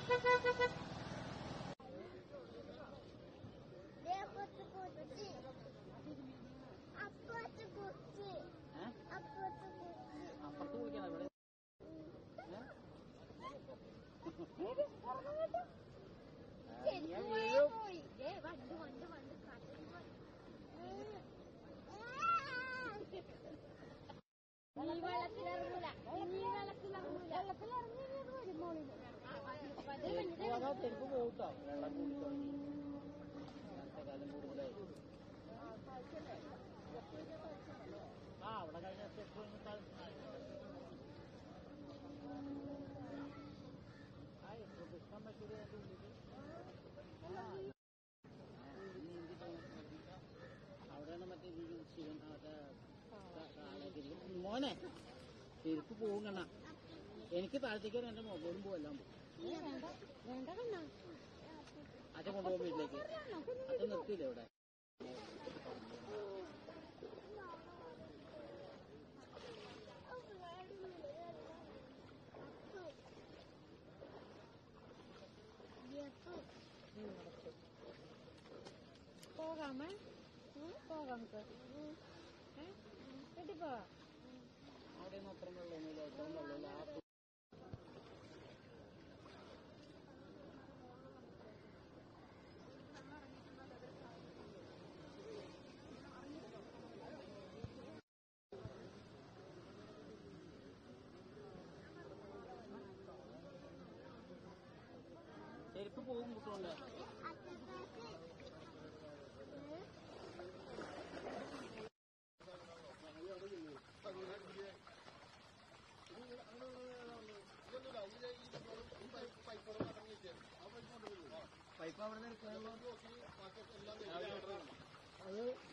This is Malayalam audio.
അപ്പുറത്ത് കൊച്ചി അപ്പുറത്ത് കൊച്ചി ഏ? അപ്പുറത്ത് കൊച്ചി അപ്പുറത്ത് കുളിക്കണം ഇവിടെ ഏ? ആ, ഞാൻ വീഴും. പോയി വണ്ട് വണ്ട് വണ്ട് കാട്ടിൽ പോയി. നീ വെള്ളത്തിലിറങ്ങൂല നീ വെള്ളത്തിലിറങ്ങൂല വെള്ളത്തിലിറങ്ങി വരും മോളിൽ ചെരുപ്പ് വാങ്ങാൻ ചെരുപ്പ് പോകട്ടോ വെള്ളം കൂടി തുടങ്ങി കാലം കൂടുതലായി ആ അവിടെ കഴിഞ്ഞ സ്റ്റെപ്പ് കഴിഞ്ഞിട്ടാൽ ആ എത്ര കൃഷ്ണൻ പറ്റൂര് അതിന്റെ ഉള്ളില് ആ. നീന്തി പോകാൻ ശ്രദ്ധിക്കാം. അവിടെയാണ് മറ്റേ ഈ ശിവൻ മറ്റേ ക- കാളേക്കില്ല. മോനെ ചെരുപ്പ് പോകും കണ്ണ എനിക്ക് താഴത്തേക്ക് വരാൻ എന്റെ മൊബൈലും പോകും എല്ലാം പോകും വേണ്ട കണ്ണ അച്ഛൻ കൊണ്ടുപോകും വീട്ടിലേക്ക് അച്ഛൻ നിർത്തിയില്ലേ ഇവിടെ പോകാമേ പോകാം നമുക്ക് വീട്ടിൽ പോവാം അവിടെ ഒന്നും അത്ര വെള്ളമൊന്നുമില്ല ഏറ്റവും വെള്ളമില്ല ആ ചെരുപ്പ് പോകും കുട്ടുകൊണ്ട് പൈപ്പ് അവിടെ നിന്ന് എടുക്കാനുള്ള അത്